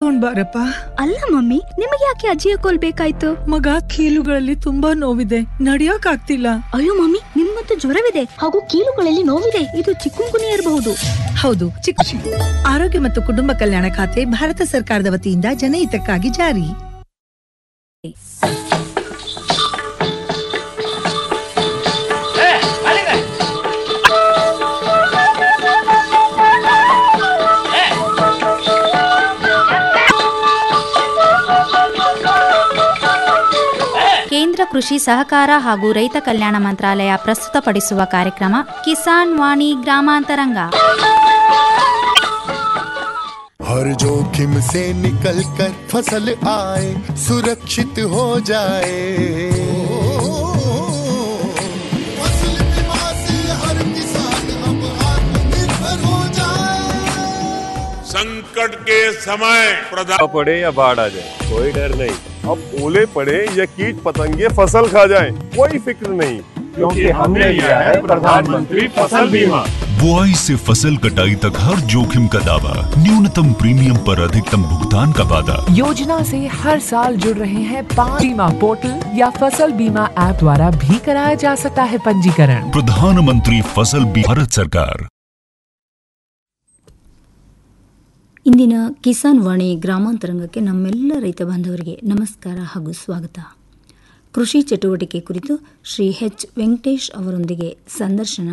ತಗೊಂಡ್ ಬಾರಪ್ಪ ಅಲ್ಲ ಮಮ್ಮಿ ನಿಮಗೆ ಯಾಕೆ ಅಜ್ಜಿಯ ಕೋಲ್ ಬೇಕಾಯ್ತು ಮಗ ಕೀಲುಗಳಲ್ಲಿ ತುಂಬಾ ನೋವಿದೆ ನಡಿಯಕ್ ಆಗ್ತಿಲ್ಲ ಅಯ್ಯೋ ಮಮ್ಮಿ ನಿಮ್ಗಂತೂ ಜ್ವರವಿದೆ ಹಾಗೂ ಕೀಲುಗಳಲ್ಲಿ ನೋವಿದೆ ಇದು ಚಿಕ್ಕುಂಗುನಿ ಇರಬಹುದು ಹೌದು ಚಿಕ್ಕ ಆರೋಗ್ಯ ಮತ್ತು ಕುಟುಂಬ ಕಲ್ಯಾಣ ಖಾತೆ ಭಾರತ ಸರ್ಕಾರದ ವತಿಯಿಂದ ಜನಹಿತಕ್ಕಾಗಿ ಜಾರಿ ಕೇಂದ್ರ ಕೃಷಿ ಸಹಕಾರ ಹಾಗೂ ರೈತ ಕಲ್ಯಾಣ ಮಂತ್ರಾಲಯ ಪ್ರಸ್ತುತಪಡಿಸುವ ಕಾರ್ಯಕ್ರಮ ಕಿಸಾನ್ ವಾಣಿ ಗ್ರಾಮಾಂತರಂಗ हर जोखिम से निकल कर फसल आए सुरक्षित हो जाए फसल बीमा से हर किसान अब आत्मनिर्भर हो जाए संकट के समय प्रधान पड़े या बाढ़ आ जाए कोई डर नहीं अब ओले पड़े या कीट पतंगे फसल खा जाए कोई फिक्र नहीं क्योंकि हमने लिया है प्रधानमंत्री फसल बीमा बुआई से फसल कटाई तक हर जोखिम का दावा न्यूनतम प्रीमियम पर अधिकतम भुगतान का वादा योजना से हर साल जुड़ रहे हैं पाँच बीमा पोर्टल या फसल बीमा ऐप द्वारा भी कराया जा सकता है पंजीकरण प्रधानमंत्री फसल बीमा भारत सरकार ಇಂದಿನ ಕಿಸಾನ್ ವಾಣಿ ಗ್ರಾಮಾಂತರಂಗಕ್ಕೆ ನಮ್ಮೆಲ್ಲ ರೈತ ಬಾಂಧವರಿಗೆ ನಮಸ್ಕಾರ ಹಾಗೂ ಸ್ವಾಗತ ಕೃಷಿ ಚಟುವಟಿಕೆ ಕುರಿತು ಶ್ರೀ ಎಚ್ ವೆಂಕಟೇಶ್ ಅವರೊಂದಿಗೆ ಸಂದರ್ಶನ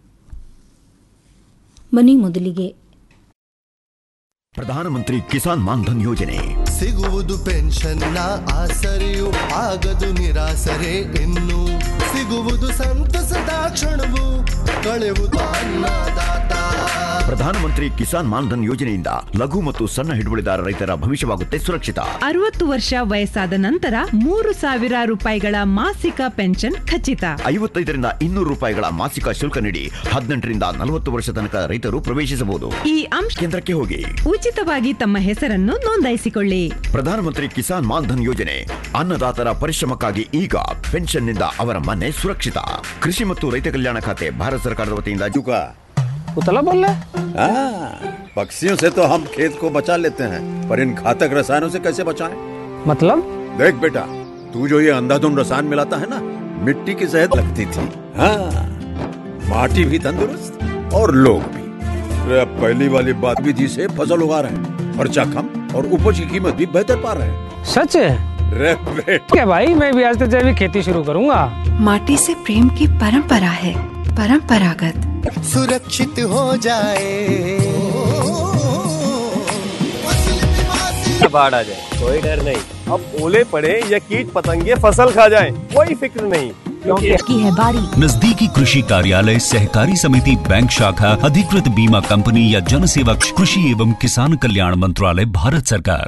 ಬನ್ನಿ ಮೊದಲಿಗೆ ಪ್ರಧಾನಮಂತ್ರಿ ಕಿಸಾನ್ ಮಾನ್ಧನ್ ಯೋಜನೆ ಸಿಗುವುದು ಪೆನ್ಷನ್ನ ಆಸರೆಯು ಆಗದು ನಿರಾಸರೆ ಇನ್ನು ಸಿಗುವುದು ಸಂತಸದ ಕ್ಷಣವು ಕಳೆಯುವುದು ಅನ್ನದಾತ ಪ್ರಧಾನಮಂತ್ರಿ ಕಿಸಾನ್ ಮಾನ್ಧನ್ ಯೋಜನೆಯಿಂದ ಲಘು ಮತ್ತು ಸಣ್ಣ ಹಿಡುವಳಿದಾರ ರೈತರ ಭವಿಷ್ಯವಾಗುತ್ತೆ ಸುರಕ್ಷಿತ ಅರವತ್ತು ವರ್ಷ ವಯಸ್ಸಾದ ನಂತರ ಮೂರು ಸಾವಿರ ರೂಪಾಯಿಗಳ ಮಾಸಿಕ ಪೆನ್ಷನ್ ಖಚಿತ ಐವತ್ತೈದರಿಂದ ಇನ್ನೂರು ರೂಪಾಯಿಗಳ ಮಾಸಿಕ ಶುಲ್ಕ ನೀಡಿ ಹದಿನೆಂಟರಿಂದ ನಲವತ್ತು ವರ್ಷ ತನಕ ರೈತರು ಪ್ರವೇಶಿಸಬಹುದು ಈ ಅಂಶ ಕೇಂದ್ರಕ್ಕೆ ಹೋಗಿ ಉಚಿತವಾಗಿ ತಮ್ಮ ಹೆಸರನ್ನು ನೋಂದಾಯಿಸಿಕೊಳ್ಳಿ ಪ್ರಧಾನಮಂತ್ರಿ ಕಿಸಾನ್ ಮಾನ್ಧನ್ ಯೋಜನೆ ಅನ್ನದಾತರ ಪರಿಶ್ರಮಕ್ಕಾಗಿ ಈಗ ಪೆನ್ಷನ್ನಿಂದ ಅವರ ಮನೆ ಸುರಕ್ಷಿತ ಕೃಷಿ ಮತ್ತು ರೈತ ಕಲ್ಯಾಣ ಖಾತೆ ಭಾರತ ಸರ್ಕಾರದ ವತಿಯಿಂದ चुका उतला बोल रहा पक्षियों से तो हम खेत को बचा लेते हैं पर इन घातक रसायनों से कैसे बचाएं? मतलब देख बेटा तू जो ये अंधाधुंध रसायन मिलाता है ना मिट्टी की सेहत लगती थी हाँ माटी भी तंदुरुस्त और लोग भी अरे अब पहली वाली बात विधि से फसल उगा रहे हैं खर्चा कम और उपज की कीमत भी बेहतर पा रहे हैं सच है रे बेटा क्या भाई मैं भी आज से जैविक खेती शुरू करूंगा माटी से प्रेम की परंपरा है परंपरागत सुरक्षित हो जाए बाढ़ आ जाए कोई डर नहीं अब ओले पड़े या कीट पतंगे फसल खा जाए कोई फिक्र नहीं की है बारी नजदीकी कृषि कार्यालय सहकारी समिति बैंक शाखा अधिकृत बीमा कंपनी या जन सेवा कृषि एवं किसान कल्याण मंत्रालय भारत सरकार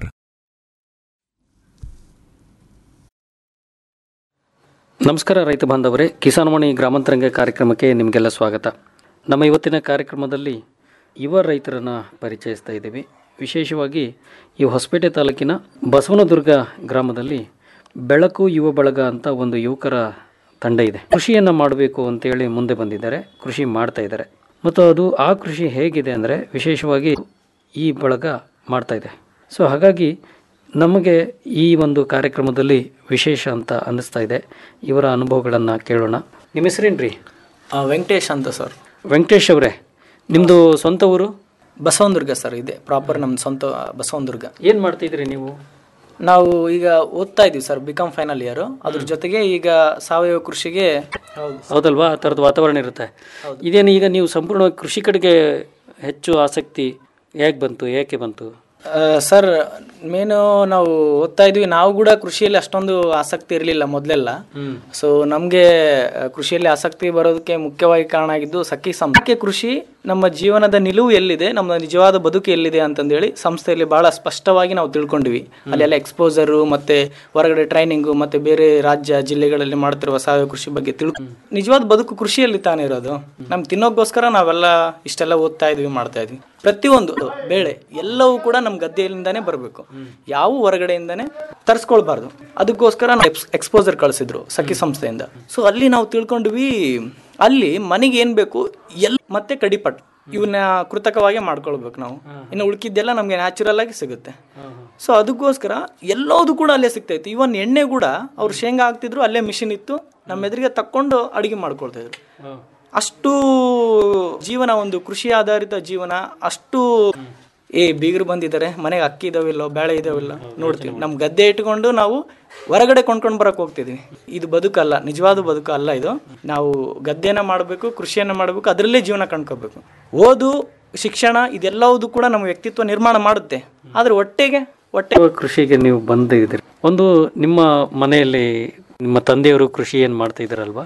ನಮಸ್ಕಾರ ರೈತ ಬಾಂಧವರೇ ಕಿಸಾನ್ವಾಣಿ ಗ್ರಾಮಾಂತರಂಗ ಕಾರ್ಯಕ್ರಮಕ್ಕೆ ನಿಮಗೆಲ್ಲ ಸ್ವಾಗತ ನಮ್ಮ ಇವತ್ತಿನ ಕಾರ್ಯಕ್ರಮದಲ್ಲಿ ಯುವ ರೈತರನ್ನು ಪರಿಚಯಿಸ್ತಾ ಇದ್ದೀವಿ ವಿಶೇಷವಾಗಿ ಈ ಹೊಸಪೇಟೆ ತಾಲೂಕಿನ ಬಸವನದುರ್ಗ ಗ್ರಾಮದಲ್ಲಿ ಬೆಳಕು ಯುವ ಬಳಗ ಅಂತ ಒಂದು ಯುವಕರ ತಂಡ ಇದೆ ಕೃಷಿಯನ್ನು ಮಾಡಬೇಕು ಅಂತೇಳಿ ಮುಂದೆ ಬಂದಿದ್ದಾರೆ ಕೃಷಿ ಮಾಡ್ತಾ ಇದ್ದಾರೆ ಮತ್ತು ಅದು ಆ ಕೃಷಿ ಹೇಗಿದೆ ಅಂದರೆ ವಿಶೇಷವಾಗಿ ಈ ಬಳಗ ಮಾಡ್ತಾ ಇದೆ ಸೊ ಹಾಗಾಗಿ ನಮಗೆ ಈ ಒಂದು ಕಾರ್ಯಕ್ರಮದಲ್ಲಿ ವಿಶೇಷ ಅಂತ ಅನ್ನಿಸ್ತಾ ಇದೆ ಇವರ ಅನುಭವಗಳನ್ನು ಕೇಳೋಣ ನಿಮ್ಮ ಹೆಸರೇನು ರೀ ವೆಂಕಟೇಶ್ ಅಂತ ಸರ್ ವೆಂಕಟೇಶ್ ಅವರೇ ನಿಮ್ಮದು ಸ್ವಂತ ಊರು ಬಸವನದುರ್ಗ ಸರ್ ಇದೆ ಪ್ರಾಪರ್ ನಮ್ಮ ಸ್ವಂತ ಬಸವನದುರ್ಗ ಏನು ಮಾಡ್ತಿದ್ರಿ ನೀವು ನಾವು ಈಗ ಓದ್ತಾ ಇದೀವಿ ಸರ್ ಬಿಕಾಮ್ ಫೈನಲ್ ಇಯರ್ ಅದ್ರ ಜೊತೆಗೆ ಈಗ ಸಾವಯವ ಕೃಷಿಗೆ ಹೌದಲ್ವಾ ಆ ಥರದ ವಾತಾವರಣ ಇರುತ್ತೆ ಇದೇನು ಈಗ ನೀವು ಸಂಪೂರ್ಣವಾಗಿ ಕೃಷಿ ಕಡೆಗೆ ಹೆಚ್ಚು ಆಸಕ್ತಿ ಹೇಗೆ ಬಂತು ಏಕೆ ಬಂತು ಆ, ಸರ್ ಮೇನು ನಾವು ಓದ್ತಾ ಇದ್ವಿ ನಾವು ಕೂಡ ಕೃಷಿಯಲ್ಲಿ ಅಷ್ಟೊಂದು ಆಸಕ್ತಿ ಇರಲಿಲ್ಲ ಮೊದಲೆಲ್ಲ ಸೊ ನಮಗೆ ಕೃಷಿಯಲ್ಲಿ ಆಸಕ್ತಿ ಬರೋದಕ್ಕೆ ಮುಖ್ಯವಾಗಿ ಕಾರಣ ಆಗಿದ್ದು ಸಖಿ ಸಂಸ್ಥೆ ಕೃಷಿ ನಮ್ಮ ಜೀವನದ ನಿಲುವು ಎಲ್ಲಿದೆ ನಮ್ಮ ನಿಜವಾದ ಬದುಕು ಎಲ್ಲಿದೆ ಅಂತಂದೇಳಿ ಸಂಸ್ಥೆಯಲ್ಲಿ ಬಹಳ ಸ್ಪಷ್ಟವಾಗಿ ನಾವು ತಿಳ್ಕೊಂಡ್ವಿ ಅಲ್ಲೆಲ್ಲ ಎಕ್ಸ್ಪೋಸರು ಮತ್ತೆ ಹೊರಗಡೆ ಟ್ರೈನಿಂಗು ಮತ್ತೆ ಬೇರೆ ರಾಜ್ಯ ಜಿಲ್ಲೆಗಳಲ್ಲಿ ಮಾಡ್ತಿರುವ ಸಾವಯವ ಕೃಷಿ ಬಗ್ಗೆ ತಿಳ್ ನಿಜವಾದ ಬದುಕು ಕೃಷಿಯಲ್ಲಿ ತಾನೇ ಇರೋದು ನಮ್ಗೆ ತಿನ್ನೋಕ್ಕೋಸ್ಕರ ನಾವೆಲ್ಲ ಇಷ್ಟೆಲ್ಲ ಓದ್ತಾ ಇದ್ವಿ ಮಾಡ್ತಾ ಇದ್ವಿ ಪ್ರತಿಯೊಂದು ಬೇಳೆ ಎಲ್ಲವೂ ಕೂಡ ನಮ್ಮ ಗದ್ದೆಯಿಂದಾನೇ ಬರಬೇಕು ಯಾವ ಹೊರಗಡೆಯಿಂದಾನೇ ತರಿಸ್ಕೊಳ್ಬಾರ್ದು ಅದಕ್ಕೋಸ್ಕರ ಎಕ್ಸ್ಪೋಸರ್ ಕಳಿಸಿದ್ರು ಸಖಿ ಸಂಸ್ಥೆಯಿಂದ ಸೊ ಅಲ್ಲಿ ನಾವು ತಿಳ್ಕೊಂಡ್ವಿ ಅಲ್ಲಿ ಮನೆಗೆ ಏನು ಬೇಕು ಎಲ್ ಮತ್ತೆ ಕಡಿಪಟ್ ಇವನ್ನ ಕೃತಕವಾಗಿ ಮಾಡ್ಕೊಳ್ಬೇಕು ನಾವು ಇನ್ನು ಉಳ್ಕಿದ್ದೆಲ್ಲ ನಮಗೆ ನ್ಯಾಚುರಲ್ ಆಗಿ ಸಿಗುತ್ತೆ ಸೊ ಅದಕ್ಕೋಸ್ಕರ ಎಲ್ಲೋದು ಕೂಡ ಅಲ್ಲೇ ಸಿಗ್ತೈತಿ ಇವನ್ ಎಣ್ಣೆ ಕೂಡ ಅವ್ರು ಶೇಂಗಾ ಹಾಕ್ತಿದ್ರು ಅಲ್ಲೇ ಮಿಷಿನ್ ಇತ್ತು ನಮ್ಮ ಎದುರಿಗೆ ತಕ್ಕೊಂಡು ಅಡಿಗೆ ಮಾಡ್ಕೊಳ್ತಾ ಇದ್ರು ಅಷ್ಟು ಜೀವನ ಒಂದು ಕೃಷಿ ಆಧಾರಿತ ಜೀವನ ಅಷ್ಟು ಏ ಬೀಗರು ಬಂದಿದ್ದಾರೆ ಮನೆಗೆ ಅಕ್ಕಿ ಇದಾವಿಲ್ಲೋ ಬೇಳೆ ಇದಾವಿಲ್ಲ ನೋಡ್ತೀವಿ ನಮ್ಮ ಗದ್ದೆ ಇಟ್ಕೊಂಡು ನಾವು ಹೊರಗಡೆ ಕೊಂಡ್ಕೊಂಡು ಬರಕ್ ಹೋಗ್ತಿದ್ವಿ ಇದು ಬದುಕಲ್ಲ ನಿಜವಾದ ಬದುಕು ಅಲ್ಲ ಇದು ನಾವು ಗದ್ದೆನ ಮಾಡಬೇಕು ಕೃಷಿಯನ್ನ ಮಾಡಬೇಕು ಅದರಲ್ಲೇ ಜೀವನ ಕಂಡ್ಕೋಬೇಕು ಓದು ಶಿಕ್ಷಣ ಇದೆಲ್ಲವುದು ಕೂಡ ನಮ್ಮ ವ್ಯಕ್ತಿತ್ವ ನಿರ್ಮಾಣ ಮಾಡುತ್ತೆ ಆದ್ರೆ ಹೊಟ್ಟೆಗೆ ಹೊಟ್ಟೆ ಇವಾಗ ಕೃಷಿಗೆ ನೀವು ಬಂದಿದ್ದೀರಿ ಒಂದು ನಿಮ್ಮ ಮನೆಯಲ್ಲಿ ನಿಮ್ಮ ತಂದೆಯವರು ಕೃಷಿ ಏನು ಮಾಡ್ತಾ ಇದ್ದಾರಲ್ವಾ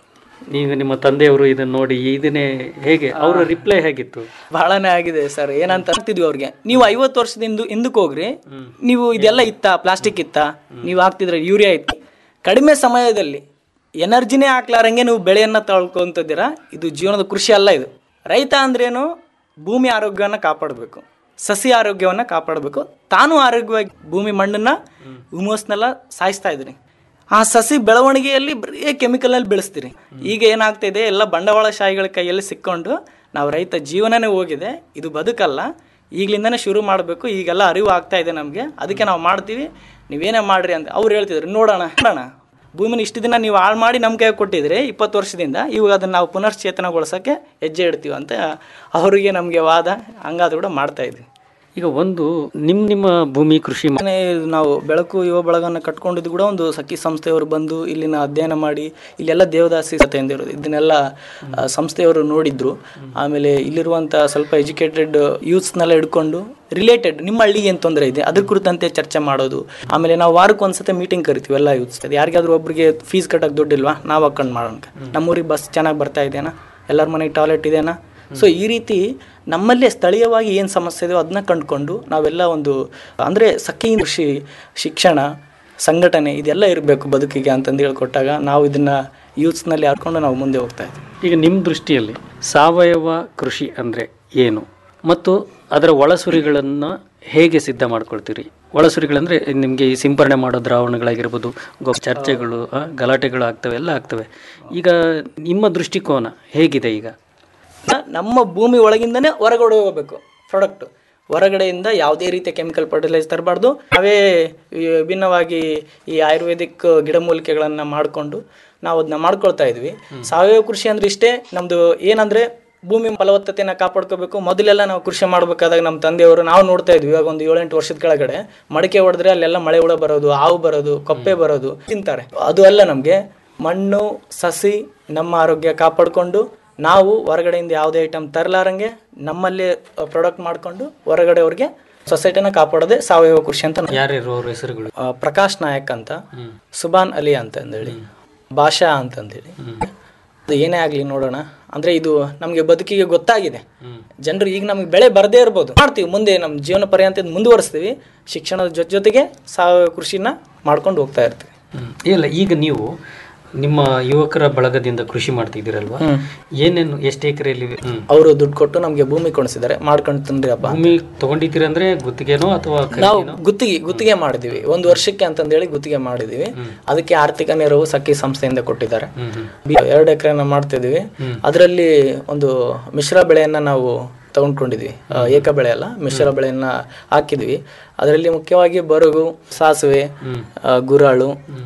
ನೀವು ನಿಮ್ಮ ತಂದೆಯವರು ಇದನ್ನ ನೋಡಿ ಇದನ್ನೇ ಹೇಗೆ ಅವರ ರಿಪ್ಲೈ ಹೇಗಿತ್ತು ಬಹಳನೇ ಆಗಿದೆ ಸರ್ ಏನಂತ ಅಂತಿದ್ವಿ ಅವ್ರಿಗೆ ನೀವು ಐವತ್ತು ವರ್ಷದಿಂದ ಹಿಂದಕ್ಕೆ ಹೋಗ್ರಿ ನೀವು ಇದೆಲ್ಲ ಇತ್ತಾ ಪ್ಲಾಸ್ಟಿಕ್ ಇತ್ತಾ ನೀವು ಹಾಕ್ತಿದ್ರೆ ಯೂರಿಯಾ ಇತ್ತು ಕಡಿಮೆ ಸಮಯದಲ್ಲಿ ಎನರ್ಜಿನೇ ಹಾಕ್ಲಾರಂಗೆ ನೀವು ಬೆಳೆಯನ್ನ ತಳ್ಕೊಂತಿದ್ದೀರಾ ಇದು ಜೀವನದ ಕೃಷಿ ಅಲ್ಲ ಇದು ರೈತ ಅಂದ್ರೇನು ಭೂಮಿ ಆರೋಗ್ಯವನ್ನ ಕಾಪಾಡಬೇಕು ಸಸಿ ಆರೋಗ್ಯವನ್ನ ಕಾಪಾಡಬೇಕು ತಾನು ಆರೋಗ್ಯವಾಗಿ ಭೂಮಿ ಮಣ್ಣನ್ನ ಹುಮಸ್ನೆಲ್ಲ ಸಾಯಿಸ್ತಾ ಇದ್ರಿ ಆ ಸಸಿ ಬೆಳವಣಿಗೆಯಲ್ಲಿ ಬರೀ ಕೆಮಿಕಲಲ್ಲಿ ಬೆಳೆಸ್ತೀರಿ ಈಗ ಏನಾಗ್ತಾ ಇದೆ ಎಲ್ಲ ಬಂಡವಾಳಶಾಹಿಗಳ ಕೈಯಲ್ಲಿ ಸಿಕ್ಕೊಂಡು ನಾವು ರೈತ ಜೀವನನೇ ಹೋಗಿದೆ ಇದು ಬದುಕಲ್ಲ ಈಗಲಿಂದನೇ ಶುರು ಮಾಡಬೇಕು ಈಗೆಲ್ಲ ಅರಿವು ಆಗ್ತಾ ಇದೆ ನಮಗೆ ಅದಕ್ಕೆ ನಾವು ಮಾಡ್ತೀವಿ ನೀವೇನೇ ಮಾಡ್ರಿ ಅಂತ ಅವ್ರು ಹೇಳ್ತಿದ್ರು ನೋಡೋಣ ನೋಡೋಣ ಭೂಮಿನ ಇಷ್ಟು ದಿನ ನೀವು ಹಾಳು ಮಾಡಿ ನಮ್ಮ ಕೈ ಕೊಟ್ಟಿದ್ರಿ ಇಪ್ಪತ್ತು ವರ್ಷದಿಂದ ಇವಾಗ ಅದನ್ನು ನಾವು ಪುನಶ್ಚೇತನಗೊಳಿಸೋಕ್ಕೆ ಹೆಜ್ಜೆ ಇಡ್ತೀವಿ ಅಂತ ಅವರಿಗೆ ನಮಗೆ ವಾದ ಹಂಗಾದ್ರೂ ಕೂಡ ಮಾಡ್ತಾ ಇದ್ವಿ ಈಗ ಒಂದು ನಿಮ್ಮ ನಿಮ್ಮ ಭೂಮಿ ಕೃಷಿ ಮಾ- ಮನೆ ನಾವು ಬೆಳಕು ಯುವ ಬಳಗನ ಕಟ್ಕೊಂಡಿದ್ದು ಕೂಡ ಒಂದು ಸಖಿ ಸಂಸ್ಥೆಯವರು ಬಂದು ಇಲ್ಲಿನ ಅಧ್ಯಯನ ಮಾಡಿ ಇಲ್ಲೆಲ್ಲ ದೇವದಾಸಿ ಕಥೆಯಿಂದ ಇರೋದು ಇದನ್ನೆಲ್ಲ ಆ, ಸಂಸ್ಥೆಯವರು ನೋಡಿದ್ರು ಆಮೇಲೆ ಇಲ್ಲಿರುವಂಥ ಸ್ವಲ್ಪ ಎಜುಕೇಟೆಡ್ ಯೂತ್ಸ್ನೆಲ್ಲ ಹಿಡ್ಕೊಂಡು ರಿಲೇಟೆಡ್ ನಿಮ್ಮ ಹಳ್ಳಿಗೆ ಏನು ತೊಂದರೆ ಇದೆ ಅದ್ರ ಕುರಿತಂತೆ ಚರ್ಚೆ ಮಾಡೋದು ಆಮೇಲೆ ನಾವು ವಾರಕ್ಕೆ ಒಂದ್ಸತಿ ಮೀಟಿಂಗ್ ಕರಿತೀವಿ ಎಲ್ಲ ಯೂತ್ಸ್ ಯಾರಿಗಾದ್ರೂ ಒಬ್ರಿಗೆ ಫೀಸ್ ಕಟ್ಟಕ್ಕೆ ದುಡ್ಡಿಲ್ವಾ ನಾವು ಹಾಕೊಂಡು ಮಾಡೋಣ ನಮ್ಮೂರಿಗೆ ಬಸ್ ಚೆನ್ನಾಗಿ ಬರ್ತಾ ಇದೆಯಾ ಎಲ್ಲರ ಮನೆಗೆ ಟಾಯ್ಲೆಟ್ ಇದೆಯಾ ಸೊ ಈ ರೀತಿ ನಮ್ಮಲ್ಲೇ ಸ್ಥಳೀಯವಾಗಿ ಏನು ಸಮಸ್ಯೆ ಇದೆಯೋ ಅದನ್ನ ಕಂಡುಕೊಂಡು ನಾವೆಲ್ಲ ಒಂದು ಅಂದರೆ ಸಖಿ ಕೃಷಿ ಶಿಕ್ಷಣ ಸಂಘಟನೆ ಇದೆಲ್ಲ ಇರಬೇಕು ಬದುಕಿಗೆ ಅಂತಂದು ಹೇಳ್ಕೊಟ್ಟಾಗ ನಾವು ಇದನ್ನು ಯೂತ್ಸ್ನಲ್ಲಿ ಹಾಕೊಂಡು ನಾವು ಮುಂದೆ ಹೋಗ್ತಾ ಇದ್ದೀವಿ ಈಗ ನಿಮ್ಮ ದೃಷ್ಟಿಯಲ್ಲಿ ಸಾವಯವ ಕೃಷಿ ಅಂದರೆ ಏನು ಮತ್ತು ಅದರ ಒಳಸುರಿಗಳನ್ನು ಹೇಗೆ ಸಿದ್ಧ ಮಾಡ್ಕೊಳ್ತೀರಿ ಒಳಸುರಿಗಳಂದರೆ ನಿಮಗೆ ಈ ಸಿಂಪರಣೆ ಮಾಡೋ ದ್ರಾವಣಗಳಾಗಿರ್ಬೋದು ಗೊ ಚರ್ಚೆಗಳು ಆ, ಗಲಾಟೆಗಳು ಆಗ್ತವೆ ಎಲ್ಲ ಆಗ್ತವೆ ಈಗ ನಿಮ್ಮ ದೃಷ್ಟಿಕೋನ ಹೇಗಿದೆ ಈಗ ನ- ನಮ್ಮ ಭೂಮಿ ಒಳಗಿಂದನೇ ಹೊರಗಡೆ ಹೋಗಬೇಕು ಪ್ರಾಡಕ್ಟ್ ಹೊರಗಡೆಯಿಂದ ಯಾವುದೇ ರೀತಿಯ ಕೆಮಿಕಲ್ ಫರ್ಟಿಲೈಸ್ ತರಬಾರ್ದು ನಾವೇ ಈ ವಿಭಿನ್ನವಾಗಿ ಈ ಆಯುರ್ವೇದಿಕ್ ಗಿಡಮೂಲಿಕೆಗಳನ್ನು ಮಾಡಿಕೊಂಡು ನಾವು ಅದನ್ನ ಮಾಡ್ಕೊಳ್ತಾ ಇದ್ವಿ ಸಾವಯವ ಕೃಷಿ ಅಂದ್ರೆ ಇಷ್ಟೇ ನಮ್ದು ಏನಂದ್ರೆ ಭೂಮಿ ಫಲವತ್ತತೆನ ಕಾಪಾಡ್ಕೋಬೇಕು ಮೊದಲೆಲ್ಲ ನಾವು ಕೃಷಿ ಮಾಡಬೇಕಾದಾಗ ನಮ್ಮ ತಂದೆಯವರು ನಾವು ನೋಡ್ತಾ ಇದ್ವಿ ಇವಾಗ ಒಂದು ಏಳೆಂಟು ವರ್ಷದ ಕೆಳಗಡೆ ಮಡಿಕೆ ಹೊಡೆದ್ರೆ ಅಲ್ಲೆಲ್ಲ ಮಳೆ ಹುಳ ಬರೋದು ಹಾವು ಬರೋದು ಕಪ್ಪೆ ಬರೋದು ತಿಂತಾರೆ ಅದು ಅಲ್ಲ ನಮಗೆ ಮಣ್ಣು ಸಸಿ ನಮ್ಮ ಆರೋಗ್ಯ ಕಾಪಾಡಿಕೊಂಡು ನಾವು ಹೊರಗಡೆಯಿಂದ ಯಾವುದೇ ಐಟಮ್ ತರಲಾರಂಗೆ ನಮ್ಮಲ್ಲಿ ಪ್ರಾಡಕ್ಟ್ ಮಾಡಿಕೊಂಡು ಹೊರಗಡೆ ಅವ್ರಿಗೆ ಸೊಸೈಟಿನ ಕಾಪಾಡೋದೇ ಸಾವಯವ ಕೃಷಿ ಅಂತ ನಾನು- ಯಾರ್ಯಾರು ಅವ್ರ ಹೆಸರುಗಳು ಆ, ಪ್ರಕಾಶ್ ನಾಯಕ್ ಅಂತ ಸುಬಾನ್ ಅಲಿ ಅಂತಂದೇಳಿ ಭಾಷಾ ಅಂತಂದೇಳಿ ಅದು ಏನೇ ಆಗಲಿ ನೋಡೋಣ ಅಂದ್ರೆ ಇದು ನಮಗೆ ಬದುಕಿಗೆ ಗೊತ್ತಾಗಿದೆ ಜನರು ಈಗ ನಮಗೆ ಬೆಳೆ ಬರದೇ ಇರ್ಬೋದು ಮಾಡ್ತೀವಿ ಮುಂದೆ ನಮ್ಮ ಜೀವನ ಪರ್ಯಂತ ಇದ್ ಮುಂದುವರಿಸ್ತೀವಿ ಶಿಕ್ಷಣದ ಜೊತೆ ಜೊತೆಗೆ ಸಾವಯವ ಕೃಷಿನ ಮಾಡ್ಕೊಂಡು ಹೋಗ್ತಾ ಇರ್ತೀವಿ ಇಲ್ಲ ಈಗ ನೀವು ನಿಮ್ಮ ಯುವಕರ ಬಳಗದಿಂದ ಕೃಷಿ ಮಾಡ್ತಿದ್ದೀರಲ್ವಾ ಏನೇನು ಎಷ್ಟು ಎಕರೆಯಲ್ಲಿ ಹ್ಮ್. ಅವರು ದುಡ್ಡು ಕೊಟ್ಟು ನಮಗೆ ಭೂಮಿ ಕೊಡಿಸಿದ್ದಾರೆ ಮಾಡ್ಕೊಂಡು ತಂದ್ರಿ ಹಬ್ಬ ಭೂಮಿ ತಗೊಂಡಿದ್ದೀರ ಅಂದ್ರೆ ಗುತ್ತಿಗೆನೋ ಅಥವಾ ನಾವು ಗುತ್ತಿಗೆ ಗುತ್ತಿಗೆ ಮಾಡಿದೀವಿ ಒಂದು ವರ್ಷಕ್ಕೆ ಅಂತಂದೇಳಿ ಗುತ್ತಿಗೆ ಮಾಡಿದೀವಿ ಅದಕ್ಕೆ ಆರ್ಥಿಕ ನೆರವು ಸಖಿ ಸಂಸ್ಥೆಯಿಂದ ಕೊಟ್ಟಿದ್ದಾರೆ ಬಿ- ಎರಡು ಎಕರೆನ ಮಾಡ್ತಿದೀವಿ ಅದರಲ್ಲಿ ಒಂದು ಮಿಶ್ರ ಬೆಳೆಯನ್ನ ನಾವು ತಗೊಂಡ್ಕೊಂಡಿದ್ವಿ ಆ, ಏಕ ಬೆಳೆ ಅಲ್ಲ ಮಿಶ್ರ ಬೆಳೆಯನ್ನ ಹಾಕಿದ್ವಿ ಅದರಲ್ಲಿ ಮುಖ್ಯವಾಗಿ ಬರಗು ಸಾಸಿವೆ ಆ, ಗುರಾಳು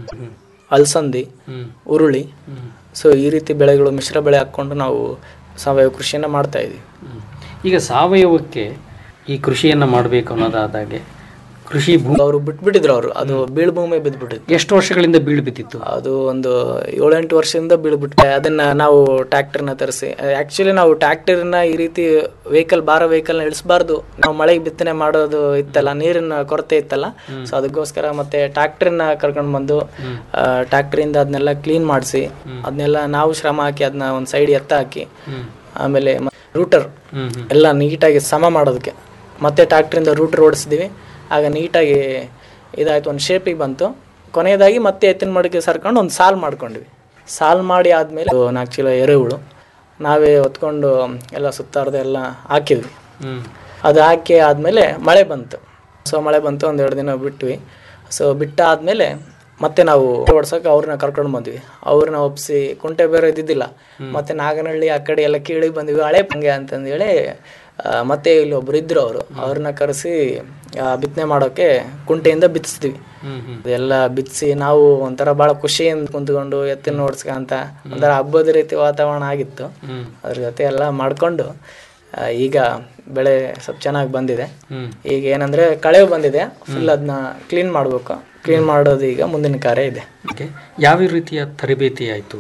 ಅಲಸಂದಿ ಉರುಳಿ ಸೊ ಈ ರೀತಿ ಬೆಳೆಗಳು ಮಿಶ್ರ ಬೆಳೆ ಹಾಕೊಂಡು ನಾವು ಸಾವಯವ ಕೃಷಿಯನ್ನ ಮಾಡ್ತಾ ಇದೀವಿ ಈಗ ಸಾವಯವಕ್ಕೆ ಈ ಕೃಷಿಯನ್ನ ಮಾಡಬೇಕು ಅನ್ನೋದಾದಾಗೆ ಕೃಷಿ ಭೂಮಿ ಅವರು ಬಿಟ್ಬಿಟ್ಟಿದ್ರು ಅವರು ಅದು ಬೀಳು ಭೂಮಿ ಬಿದ್ದ್ಬಿಟ್ಟಿತ್ತು ಎಷ್ಟು ವರ್ಷಗಳಿಂದ ಬೀಳು ಬಿದ್ದಿತ್ತು ಅದು ಒಂದು ಏಳೆಂಟು ವರ್ಷದಿಂದ ಬೀಳ್ಬಿಟ್ಟೆ ಅದನ್ನ ನಾವು ಟ್ರ್ಯಾಕ್ಟರ್ನ ತರಿಸಿ ಆಕ್ಚುಲಿ ನಾವು ಟ್ರ್ಯಾಕ್ಟರ್ನ ಈ ರೀತಿ ವೆಹಿಕಲ್ ಭಾರ ವೆಹಿಕಲ್ನ ಇಳಿಸಬಾರ್ದು ನಾವು ಮಳೆಗೆ ಬಿತ್ತನೆ ಮಾಡೋದು ಇತ್ತಲ್ಲ ನೀರಿನ ಕೊರತೆ ಇತ್ತಲ್ಲ ಸೊ ಅದಕ್ಕೋಸ್ಕರ ಮತ್ತೆ ಟ್ರ್ಯಾಕ್ಟರ್ನ ಕರ್ಕೊಂಡು ಬಂದು ಟ್ರ್ಯಾಕ್ಟರಿಂದ ಅದನ್ನೆಲ್ಲ ಕ್ಲೀನ್ ಮಾಡಿಸಿ ಅದನ್ನೆಲ್ಲ ನಾವು ಶ್ರಮ ಹಾಕಿ ಅದನ್ನ ಒಂದು ಸೈಡ್ ಎತ್ತ ಹಾಕಿ ಆಮೇಲೆ ರೂಟರ್ ಎಲ್ಲ ನೀಟಾಗಿ ಸಮ ಮಾಡೋದಕ್ಕೆ ಮತ್ತೆ ಟ್ರ್ಯಾಕ್ಟ್ರಿಂದ ರೂಟರ್ ಓಡಿಸಿದ್ವಿ ಆಗ ನೀಟಾಗಿ ಇದಾಯ್ತು ಒಂದು ಶೇಪಿಗೆ ಬಂತು ಕೊನೆಯದಾಗಿ ಮತ್ತೆ ಎತ್ತಿನ ಮಡಿಕೆ ಸರ್ಕೊಂಡು ಒಂದು ಸಾಲ್ ಮಾಡ್ಕೊಂಡ್ವಿ ಸಾಲ್ ಮಾಡಿ ಆದಮೇಲೆ ನಾಲ್ಕು ಚೀಲ ಎರೆಹುಳು ನಾವೇ ಹೊತ್ಕೊಂಡು ಎಲ್ಲ ಸುತ್ತಾರ್ದು ಎಲ್ಲ ಹಾಕಿದ್ವಿ ಅದು ಹಾಕಿ ಆದಮೇಲೆ ಮಳೆ ಬಂತು ಸೊ ಮಳೆ ಬಂತು ಒಂದು ಎರಡು ದಿನ ಬಿಟ್ವಿ ಸೊ ಬಿಟ್ಟಾದಮೇಲೆ ಮತ್ತೆ ನಾವು ಓಡ್ಸಕ್ಕೆ ಅವ್ರನ್ನ ಕರ್ಕೊಂಡು ಬಂದ್ವಿ ಅವ್ರನ್ನ ಒಪ್ಸಿ ಕುಂಟೆ ಬೇರೆ ಇದ್ದಿದ್ದಿಲ್ಲ ಮತ್ತೆ ನಾಗನಹಳ್ಳಿ ಆ ಕಡೆ ಎಲ್ಲ ಕೇಳಿ ಬಂದ್ವಿ ಹಳೆ ಪಂಗೆ ಅಂತಂದೇಳಿ ಆ, ಮತ್ತೆ ಇಲ್ಲಿ ಒಬ್ರು ಇದ್ರು ಅವರು ಅವ್ರನ್ನ ಕರೆಸಿ ಬಿತ್ತನೆ ಮಾಡೋಕೆ ಕುಂಟೆಯಿಂದ ಬಿತ್ತಿಸ್ತೀವಿ ಅದೆಲ್ಲ ಬಿತ್ತಿಸಿ ನಾವು ಒಂಥರ ಭಾಳ ಖುಷಿಯಿಂದ ಕುಂತ್ಕೊಂಡು ಎತ್ತಿನ ಓಡಿಸ್ಕೊಂತ ಒಂಥರ ಹಬ್ಬದ ರೀತಿ ವಾತಾವರಣ ಆಗಿತ್ತು ಅದ್ರ ಜೊತೆ ಎಲ್ಲ ಮಾಡ್ಕೊಂಡು ಆ, ಈಗ ಬೆಳೆ ಸ್ವಲ್ಪ ಚೆನ್ನಾಗಿ ಬಂದಿದೆ ಈಗ ಏನಂದ್ರೆ ಕಳೆ ಬಂದಿದೆ ಫುಲ್ ಅದನ್ನ ಕ್ಲೀನ್ ಮಾಡಬೇಕು ಕ್ಲೀನ್ ಮಾಡೋದು ಈಗ ಮುಂದಿನ ಕಾರ್ಯ ಇದೆ ಓಕೆ ಯಾವ ರೀತಿಯ ತರಬೇತಿ ಆಯಿತು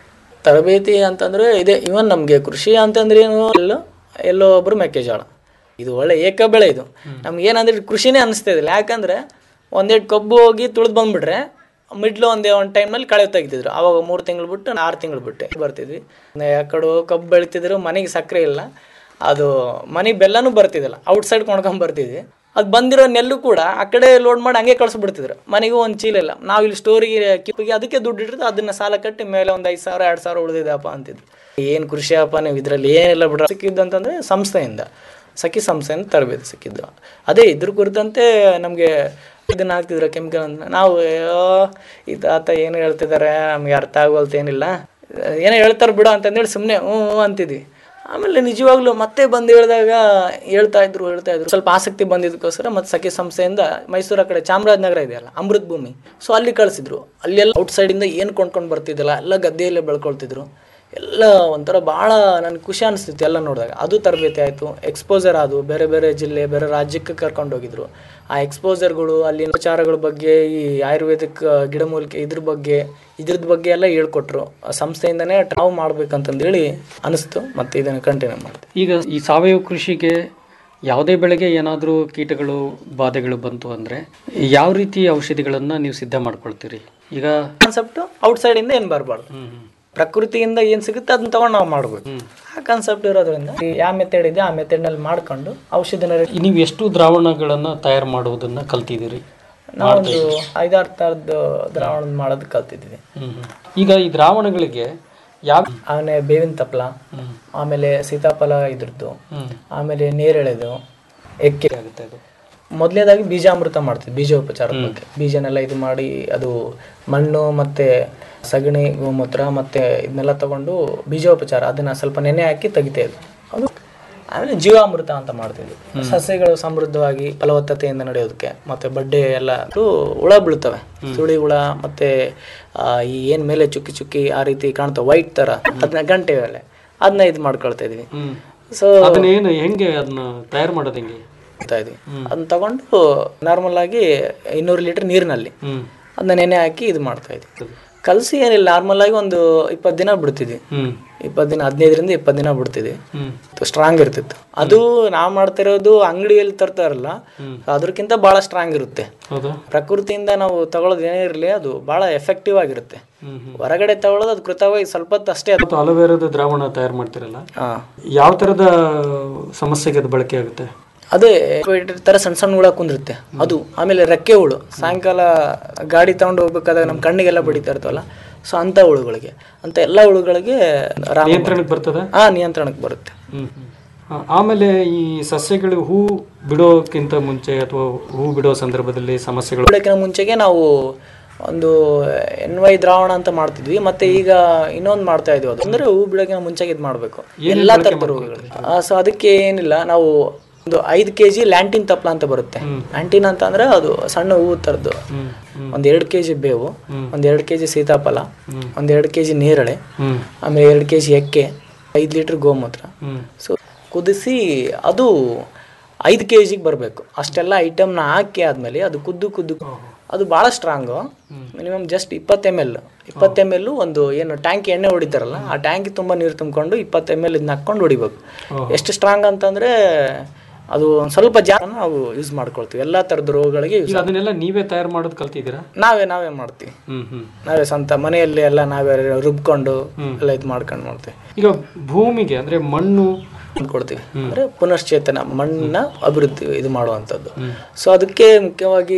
ತರಬೇತಿ ಅಂತಂದ್ರೆ ಇದೆ ಇವನ್ ನಮಗೆ ಕೃಷಿ ಅಂತಂದ್ರೆ ಏನು ಎಲ್ಲೋ ಎಲ್ಲೋ ಒಬ್ರು ಮೆಕ್ಕೆಜೋಳ ಇದು ಒಳ್ಳೆ ಏಕ ಬೆಳೆ ಇದು ನಮ್ಗೆ ಏನಂದ್ರೆ ಕೃಷಿನೇ ಅನಿಸ್ತಾ ಇದಿಲ್ಲ ಯಾಕಂದ್ರೆ ಒಂದೆರಡು ಕಬ್ಬು ಹೋಗಿ ತುಳಿದು ಬಂದ್ಬಿಟ್ರೆ ಮಿಡ್ಲು ಒಂದೇ ಒಂದು ಟೈಮ್ನಲ್ಲಿ ಕಳೆ ತೆಗಿತಿದ್ರು ಅವಾಗ ಮೂರು ತಿಂಗಳು ಬಿಟ್ಟು ಆರು ತಿಂಗಳು ಬಿಟ್ಟು ಬರ್ತಿದ್ವಿ ಆ ಕಡೆ ಹೋಗಿ ಕಬ್ಬು ಬೆಳಿತಿದ್ರು ಮನೆಗೆ ಸಕ್ಕರೆ ಇಲ್ಲ ಅದು ಮನೆಗೆ ಬೆಲ್ಲನೂ ಬರ್ತಿದ್ದಿಲ್ಲ ಔಟ್ ಸೈಡ್ ಕೊಂಡ್ಕೊಂಡ್ ಬರ್ತಿದ್ವಿ ಅದು ಬಂದಿರೋ ನೆಲ್ಲು ಕೂಡ ಆ ಕಡೆ ಲೋಡ್ ಮಾಡಿ ಹಂಗೆ ಕಳಿಸ್ಬಿಡ್ತಿದ್ರು ಮನೆಗೂ ಒಂದು ಚೀಲ ಇಲ್ಲ ನಾವು ಇಲ್ಲಿ ಸ್ಟೋರಿಗೆ ಕಿಪ್ಪಿಗೆ ಅದಕ್ಕೆ ದುಡ್ಡು ಇಟ್ಟಿದ್ದು ಅದನ್ನ ಸಾಲ ಕಟ್ಟಿ ಮೇಲೆ ಒಂದು ಐದು ಸಾವಿರ ಎರಡು ಸಾವಿರ ಉಳಿದಿದೆಪ್ಪ ಅಂತಿದ್ರು ಏನು ಕೃಷಿ ಅಪ್ಪ ನೀವು ಇದರಲ್ಲಿ ಏನಿಲ್ಲ ಬಿಡ್ರ ಸಿಕ್ಕಿದ್ದು ಅಂತಂದರೆ ಸಂಸ್ಥೆಯಿಂದ ಸಖಿ ಸಂಸ್ಥೆಯಿಂದ ತರಬೇತಿ ಸಿಕ್ಕಿದ್ದು ಅದೇ ಇದ್ರ ಕುರಿತಂತೆ ನಮಗೆ ಇದನ್ನ ಹಾಕ್ತಿದ್ರು ಕೆಮಿಕಲ್ ಅಂತ ನಾವು ಅಯ್ಯೋ ಈ ತಾತ ಏನು ಹೇಳ್ತಿದ್ದಾರೆ ನಮಗೆ ಅರ್ಥ ಆಗೋಲ್ತು ಏನಿಲ್ಲ ಏನೋ ಹೇಳ್ತಾರೆ ಬಿಡು ಅಂತಂದೇಳಿ ಸುಮ್ಮನೆ ಹ್ಞೂ ಹ್ಞೂ ಅಂತಿದ್ವಿ ಆಮೇಲೆ ನಿಜವಾಗ್ಲೂ ಮತ್ತೆ ಬಂದು ಹೇಳಿದಾಗ ಹೇಳ್ತಾ ಇದ್ರು ಹೇಳ್ತಾ ಇದ್ರು ಸ್ವಲ್ಪ ಆಸಕ್ತಿ ಬಂದಿದ್ದಕ್ಕೋಸ್ಕರ ಮತ್ತೆ ಸಖಿ ಸಂಸ್ಥೆಯಿಂದ ಮೈಸೂರು ಆ ಕಡೆ ಚಾಮರಾಜನಗರ ಇದೆಯಲ್ಲ ಅಮೃತ್ ಭೂಮಿ ಸೊ ಅಲ್ಲಿ ಕಳಿಸಿದ್ರು ಅಲ್ಲೆಲ್ಲ ಔಟ್ ಸೈಡಿಂದ ಏನು ಕೊಂಡ್ಕೊಂಡು ಬರ್ತಿದ್ದಿಲ್ಲ ಎಲ್ಲ ಗದ್ದೆಯಲ್ಲೇ ಬೆಳ್ಕೊಳ್ತಿದ್ರು ಎಲ್ಲ ಒಂಥರ ಭಾಳ ನನಗೆ ಖುಷಿ ಅನಿಸ್ತಿತ್ತು ಎಲ್ಲ ನೋಡಿದಾಗ ಅದು ತರಬೇತಿ ಆಯಿತು ಎಕ್ಸ್ಪೋಜರ್ ಅದು ಬೇರೆ ಬೇರೆ ಜಿಲ್ಲೆ ಬೇರೆ ರಾಜ್ಯಕ್ಕೆ ಕರ್ಕೊಂಡು ಹೋಗಿದ್ರು ಆ ಎಕ್ಸ್ಪೋಜರ್ಗಳು ಅಲ್ಲಿನ ಉಪಚಾರಗಳ ಬಗ್ಗೆ ಈ ಆಯುರ್ವೇದಿಕ್ ಗಿಡಮೂಲಿಕೆ ಇದ್ರ ಬಗ್ಗೆ ಇದ್ರದ್ದು ಬಗ್ಗೆ ಎಲ್ಲ ಹೇಳ್ಕೊಟ್ರು ಆ ಸಂಸ್ಥೆಯಿಂದನೇ ನಾವು ಮಾಡ್ಬೇಕಂತಂದೇಳಿ ಅನಿಸ್ತು ಮತ್ತೆ ಇದನ್ನು ಕಂಟಿನ್ಯೂ ಮಾಡ್ತೀವಿ ಈಗ ಈ ಸಾವಯವ ಕೃಷಿಗೆ ಯಾವುದೇ ಬೆಳೆಗೆ ಏನಾದರೂ ಕೀಟಗಳು ಬಾಧೆಗಳು ಬಂತು ಅಂದರೆ ಯಾವ ರೀತಿ ಔಷಧಿಗಳನ್ನು ನೀವು ಸಿದ್ಧ ಮಾಡ್ಕೊಳ್ತೀರಿ ಈಗ ಕಾನ್ಸೆಪ್ಟು ಔಟ್ ಸೈಡಿಂದ ಏನು ಬರಬಾರ್ದು ಪ್ರಕೃತಿಯಿಂದ ಏನು ಸಿಗುತ್ತೆ ಅದನ್ನ ತಗೊಂಡು ನಾವು ಮಾಡ್ಬೇಕು ಆ ಕಾನ್ಸೆಪ್ಟ್ ಇರೋದ್ರಿಂದ ಯಾವ ಮೆಥಡ್ ಇದೆ ಆ ಮೆಥಡ್ನಲ್ಲಿ ಮಾಡ್ಕೊಂಡು ಔಷಧಿನ ನೀವು ಎಷ್ಟು ದ್ರಾವಣಗಳನ್ನು ತಯಾರು ಮಾಡುವುದನ್ನು ಕಲ್ತಿದ್ದೀರಿ ನಾವೊಂದು ಐದಾರು ಥರದ್ದು ದ್ರಾವಣ ಮಾಡೋದು ಕಲ್ತಿದ್ವಿ ಈಗ ಈ ದ್ರಾವಣಗಳಿಗೆ ಯಾವ ಆಮೇಲೆ ಬೇವಿನ ತಪ್ಪಲ ಆಮೇಲೆ ಸೀತಾಫಲ ಇದ್ರದ್ದು ಆಮೇಲೆ ನೇರಳೆದು ಎಕ್ಕೆ ಆಗುತ್ತೆ ಅದು ಮೊದಲನೇದಾಗಿ ಬೀಜಾಮೃತ ಮಾಡ್ತೀವಿ ಬೀಜೋಪಚಾರದ ಬಗ್ಗೆ ಬೀಜನೆಲ್ಲ ಇದು ಮಾಡಿ ಅದು ಮಣ್ಣು ಮತ್ತೆ ಸಗಣಿ ಗೋಮೂತ್ರ ಮತ್ತೆ ಇದನ್ನೆಲ್ಲ ತಗೊಂಡು ಬೀಜೋಪಚಾರ ಅದನ್ನ ಸ್ವಲ್ಪ ನೆನೆ ಹಾಕಿ ತೆಗಿತಾ ಇದ್ವಿ ಅದು ಆಮೇಲೆ ಜೀವಾಮೃತ ಅಂತ ಮಾಡ್ತಿದ್ವಿ ಸಸ್ಯಗಳು ಸಮೃದ್ಧವಾಗಿ ಫಲವತ್ತತೆಯಿಂದ ನಡೆಯೋದಕ್ಕೆ ಮತ್ತೆ ಬಡ್ಡೆ ಎಲ್ಲ ಅದು ಹುಳ ಬೀಳ್ತವೆ ಸುಳಿ ಹುಳ ಮತ್ತೆ ಆ, ಈ ಏನ್ ಮೇಲೆ ಚುಕ್ಕಿ ಚುಕ್ಕಿ ಆ ರೀತಿ ಕಾಣ್ತವೆ ವೈಟ್ ತರ ಅದನ್ನ ಗಂಟೆ ಮೇಲೆ ಅದನ್ನ ಇದು ಮಾಡ್ಕೊಳ್ತಾ ಇದ್ವಿ ಸೊ ಅದನ್ನೇನು ಹೆಂಗೆ ಅದನ್ನ ತಯಾರು ಮಾಡೋದು ಹೆಂಗೆ ಮಾಡ್ತಾ ಇದ್ವಿ ಅದನ್ನ ತಗೊಂಡು ನಾರ್ಮಲ್ ಆಗಿ ಇನ್ನೂರು ಲೀಟರ್ ನೀರಿನಲ್ಲಿ ಅದನ್ನ ನೆನೆ ಹಾಕಿ ಇದು ಮಾಡ್ತಾ ಇದ್ವಿ ಕಲಸಿ ಏನಿಲ್ಲ ನಾರ್ಮಲ್ ಆಗಿ ಒಂದು ಇಪ್ಪತ್ತು ದಿನ ಬಿಡ್ತಿದ್ವಿ ಇಪ್ಪತ್ತು ದಿನ ಹದಿನೈದರಿಂದ ಇಪ್ಪತ್ತು ದಿನ ಬಿಡ್ತಿದ್ವಿ ಸ್ಟ್ರಾಂಗ್ ಇರ್ತಿತ್ತು ಅದು ನಾವು ಮಾಡ್ತಿರೋದು ಅಂಗಡಿಯಲ್ಲಿ ತರ್ತಾರಲ್ಲ ಅದಕ್ಕಿಂತ ಬಹಳ ಸ್ಟ್ರಾಂಗ್ ಇರುತ್ತೆ ಹೌದಾ ಪ್ರಕೃತಿಯಿಂದ ನಾವು ತಗೊಳ್ಳೋದು ಏನೇ ಇರಲಿ ಅದು ಬಹಳ ಎಫೆಕ್ಟಿವ್ ಆಗಿರುತ್ತೆ ಹೊರಗಡೆ ತಗೊಳ್ಳೋದು ಅದು ಕೃತವಾಗಿ ಸ್ವಲ್ಪ ಹೊತ್ತು ಅಷ್ಟೇ ಅದು ಮತ್ತು ಅಲೋವೆರಾದ ದ್ರಾವಣ ತಯಾರು ಮಾಡ್ತಿರಲ್ಲ ಹಾ. ಯಾವ ಥರದ ಸಮಸ್ಯೆಗೆ ಅದು ಬಳಕೆ ಆಗುತ್ತೆ ಅದೇ ತರ ಸಣ್ಣ ಸಣ್ಣ ಹುಳ ಕುಂದಿರುತ್ತೆ ಅದು ಆಮೇಲೆ ರೆಕ್ಕೆ ಹುಳು ಸಾಯಂಕಾಲ ಗಾಡಿ ತಗೊಂಡು ಹೋಗ್ಬೇಕಾದಾಗ ನಮ್ಮ ಕಣ್ಣಿಗೆಲ್ಲ ಬಡಿತಾ ಇರ್ತವಲ್ಲ ಸೊ ಅಂತ ಹುಳುಗಳಿಗೆ ಅಂತ ಎಲ್ಲ ಹುಳುಗಳಿಗೆ ರಾಮ- ನಿಯಂತ್ರಣಕ್ಕೆ ಬರ್ತದೆ ಹಾ ನಿಯಂತ್ರಣಕ್ಕೆ ಬರುತ್ತೆ ಆ, ಆಮೇಲೆ ಈ ಸಸ್ಯಗಳು ಹೂ ಬಿಡೋಕ್ಕಿಂತ ಮುಂಚೆ ಅಥವಾ ಹೂ ಬಿಡೋ ಸಂದರ್ಭದಲ್ಲಿ ಸಮಸ್ಯೆಗಳು ಬಿಡೋಕ್ಕಿಂತ ಮುಂಚೆಗೆ ನಾವು ಒಂದು ಎನ್ ವೈ ದ್ರಾವಣ ಅಂತ ಮಾಡ್ತಿದ್ವಿ ಮತ್ತೆ ಈಗ ಇನ್ನೊಂದು ಮಾಡ್ತಾ ಇದೀವಿ ಅದು ಅಂದ್ರೆ ಹೂ ಬಿಡೋಕ್ಕಿಂತ ಮುಂಚೆಗೆ ಇದು ಮಾಡಬೇಕು ಎಲ್ಲಾ ತರದ ರೋಗಗಳಿಗೆ ಸೊ ಅದಕ್ಕೆ ಏನಿಲ್ಲ ನಾವು ಒಂದು ಐದು ಕೆ ಜಿ ಲ್ಯಾಂಟಿನ್ ತಪ್ಲ ಅಂತ ಬರುತ್ತೆ ಲ್ಯಾಂಟಿನ್ ಅಂತ ಅಂದ್ರೆ ಅದು ಸಣ್ಣ ಹೂವು ತರದ್ದು ಒಂದ್ ಎರಡು ಕೆ ಜಿ ಬೇವು ಒಂದ್ ಎರಡು ಕೆ ಜಿ ಸೀತಾಫಲ ಒಂದ್ ಎರಡು ಕೆ ಜಿ ನೇರಳೆ ಆಮೇಲೆ ಎರಡು ಕೆ ಜಿ ಎಕ್ಕೆ ಐದು ಲೀಟರ್ ಗೋಮೂತ್ರ ಸೊ ಕುದಿಸಿ ಅದು ಐದು ಕೆ ಜಿಗೆ ಬರಬೇಕು ಅಷ್ಟೆಲ್ಲ ಐಟಮ್ನ ಹಾಕಿ ಆದಮೇಲೆ ಅದು ಕುದ್ದು ಕುದ್ದು ಅದು ಭಾಳ ಸ್ಟ್ರಾಂಗು ಮಿನಿಮಮ್ ಜಸ್ಟ್ ಇಪ್ಪತ್ತು ಎಮ್ ಎಲ್ ಇಪ್ಪತ್ತು ಎಮ್ ಎಲ್ ಒಂದು ಏನು ಟ್ಯಾಂಕ್ ಎಣ್ಣೆ ಹೊಡಿತಾರಲ್ಲ ಆ ಟ್ಯಾಂಕ್ ತುಂಬ ನೀರು ತುಂಬಿಕೊಂಡು ಇಪ್ಪತ್ತು ಎಮ್ ಎಲ್ ಇದನ್ನ ಹಾಕ್ಕೊಂಡು ಹೊಡಿಬೇಕು ಎಷ್ಟು ಸ್ಟ್ರಾಂಗ್ ಅಂತಂದರೆ ಅದು ಒಂದು ಸ್ವಲ್ಪ ಜಾಗ ನಾವು ಯೂಸ್ ಮಾಡ್ಕೊಳ್ತೀವಿ ಎಲ್ಲ ಥರದ ರೋಗಗಳಿಗೆ ಯೂಸ್ ಈಗ ಅದನ್ನೆಲ್ಲ ನೀವೇ ತಯಾರು ಮಾಡೋದು ಕಲ್ತಿದ್ದೀರಾ ನಾವೇ ನಾವೇ ಮಾಡ್ತೀವಿ ಹ್ಮ್ ಹ್ಮ್ ನಾವೇ ಸ್ವಂತ ಮನೆಯಲ್ಲಿ ಎಲ್ಲ ನಾವೇ ರುಬ್ಕೊಂಡು ಎಲ್ಲ ಇದು ಮಾಡ್ಕೊಂಡು ಮಾಡ್ತೀವಿ ಈಗ ಭೂಮಿಗೆ ಅಂದ್ರೆ ಮಣ್ಣು ಕೊಡ್ತೀವಿ ಅಂದ್ರೆ ಪುನಶ್ಚೇತನ ಮಣ್ಣನ್ನ ಅಭಿವೃದ್ಧಿ ಇದು ಮಾಡುವಂಥದ್ದು ಸೊ ಅದಕ್ಕೆ ಮುಖ್ಯವಾಗಿ